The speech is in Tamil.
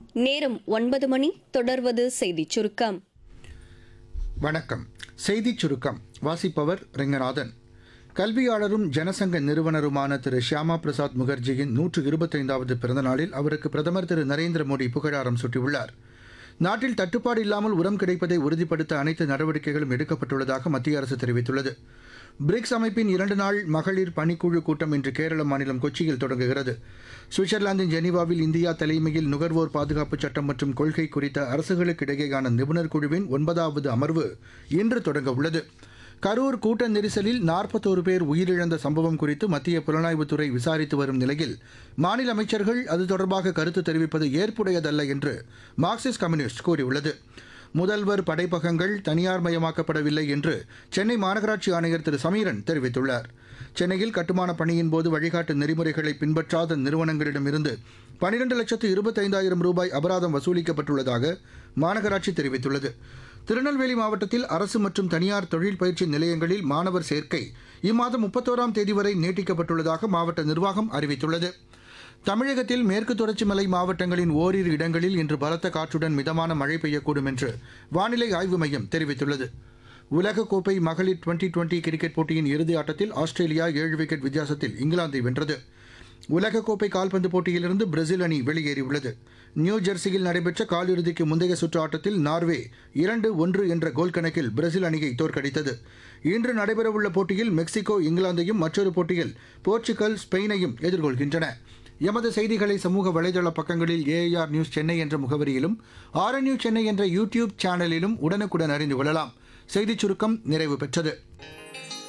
நேரம் ஒன்பது மணி தொடர்வது செய்திச் சுருக்கம் வணக்கம் செய்திச் சுருக்கம் வாசிப்பவர் ரெங்கநாதன் கல்வியாளரும் ஜனசங்க நிறுவனருமான திரு ஷியாமா பிரசாத் முகர்ஜியின் நூற்று இருபத்தைந்தாவது பிறந்த நாளில் அவருக்கு பிரதமர் திரு நரேந்திர மோடி புகழாரம் சூட்டியுள்ளார் நாட்டில் தட்டுப்பாடு இல்லாமல் உரம் கிடைப்பதை உறுதிப்படுத்த அனைத்து நடவடிக்கைகளும் எடுக்கப்பட்டுள்ளதாக மத்திய அரசு தெரிவித்துள்ளது பிரிக்ஸ் அமைப்பின் இரண்டு நாள் மகளிர் பணிக்குழு கூட்டம் இன்று கேரள மாநிலம் கொச்சியில் தொடங்குகிறது சுவிட்சர்லாந்தின் ஜெனீவாவில் இந்தியா தலைமையில் நுகர்வோர் பாதுகாப்பு சட்டம் மற்றும் கொள்கை குறித்த அரசுகளுக்கு இடையேயான நிபுணர் குழுவின் ஒன்பதாவது அமர்வு இன்று தொடங்க உள்ளது கரூர் கூட்ட நெரிசலில் நாற்பத்தோரு பேர் உயிரிழந்த சம்பவம் குறித்து மத்திய புலனாய்வுத்துறை விசாரித்து வரும் நிலையில் மாநில அமைச்சர்கள் அது தொடர்பாக கருத்து தெரிவிப்பது ஏற்புடையதல்ல என்று மார்க்சிஸ்ட் கம்யூனிஸ்ட் கூறியுள்ளது முதல்வர் படைப்பகங்கள் தனியார் மயமாக்கப்படவில்லை என்று சென்னை மாநகராட்சி ஆணையர் திரு சமீரன் தெரிவித்துள்ளார் சென்னையில் கட்டுமான பணியின் போது வழிகாட்டு நெறிமுறைகளை பின்பற்றாத நிறுவனங்களிடமிருந்து பனிரெண்டு லட்சத்து இருபத்தைந்தாயிரம் ரூபாய் அபராதம் வசூலிக்கப்பட்டுள்ளதாக மாநகராட்சி தெரிவித்துள்ளது திருநெல்வேலி மாவட்டத்தில் அரசு மற்றும் தனியார் தொழில் பயிற்சி நிலையங்களில் மாணவர் சேர்க்கை இம்மாதம் முப்பத்தோராம் தேதி வரை நீட்டிக்கப்பட்டுள்ளதாக மாவட்ட நிர்வாகம் அறிவித்துள்ளது தமிழகத்தில் மேற்கு தொடர்ச்சி மலை மாவட்டங்களின் ஓரிரு இடங்களில் இன்று பலத்த காற்றுடன் மிதமான மழை பெய்யக்கூடும் என்று வானிலை ஆய்வு மையம் தெரிவித்துள்ளது உலகக்கோப்பை மகளிர் டுவெண்டி டுவெண்டி கிரிக்கெட் போட்டியின் இறுதி ஆட்டத்தில் ஆஸ்திரேலியா ஏழு விக்கெட் வித்தியாசத்தில் இங்கிலாந்தை வென்றது உலகக்கோப்பை கால்பந்து போட்டியிலிருந்து பிரேசில் அணி வெளியேறியுள்ளது நியூ ஜெர்சியில் நடைபெற்ற காலிறுதிக்கு முந்தைய சுற்று ஆட்டத்தில் நார்வே இரண்டு ஒன்று என்ற கோல் கணக்கில் பிரேசில் அணியை தோற்கடித்தது இன்று நடைபெறவுள்ள போட்டியில் மெக்சிகோ இங்கிலாந்தையும் மற்றொரு போட்டியில் போர்ச்சுகல் ஸ்பெயினையும் எதிர்கொள்கின்றன எமது செய்திகளை சமூக வலைதள பக்கங்களில் ஏஐஆர் நியூஸ் சென்னை என்ற முகவரியிலும் ஆர்என்யூ சென்னை என்ற யூடியூப் சேனலிலும் உடனுக்குடன் அறிந்து கொள்ளலாம் செய்திச் சுருக்கம் நிறைவு பெற்றது